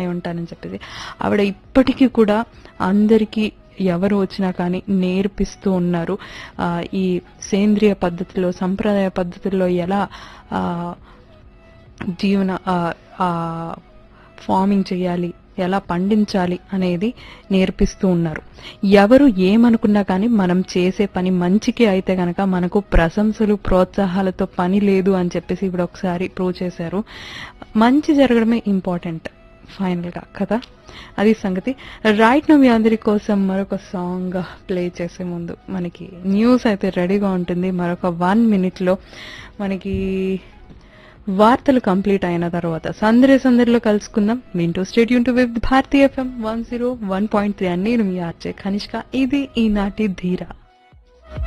ఉంటానని చెప్పేసి ఆవిడ ఇప్పటికీ కూడా అందరికీ ఎవరు వచ్చినా కానీ నేర్పిస్తూ ఉన్నారు ఆ, ఈ సేంద్రియ పద్ధతిలో సంప్రదాయ పద్ధతుల్లో ఎలా ఆ, జీవన ఆ, ఆ, ఫార్మింగ్ చేయాలి ఎలా పండించాలి అనేది నేర్పిస్తూ ఉన్నారు ఎవరు ఏమనుకున్నా కానీ మనం చేసే పని మంచికి అయితే గనక మనకు ప్రశంసలు ప్రోత్సాహాలతో పని లేదు అని చెప్పేసి ఇప్పుడు ఒకసారి ప్రూవ్ చేశారు మంచి జరగడమే ఇంపార్టెంట్ ఫైనల్ గా కదా అది సంగతి రైట్ నా మీ అందరి కోసం మరొక సాంగ్ ప్లే చేసే ముందు మనకి న్యూస్ అయితే రెడీగా ఉంటుంది మరొక వన్ మినిట్ లో మనకి వార్తలు కంప్లీట్ అయిన తర్వాత సందరి సందరిలో కలుసుకుందాం వింటూ stay tuned to with Bharati FM one zero one point three అని నేను మీ ఆర్చే కనిష్క ఇది ఈనాటి ధీరా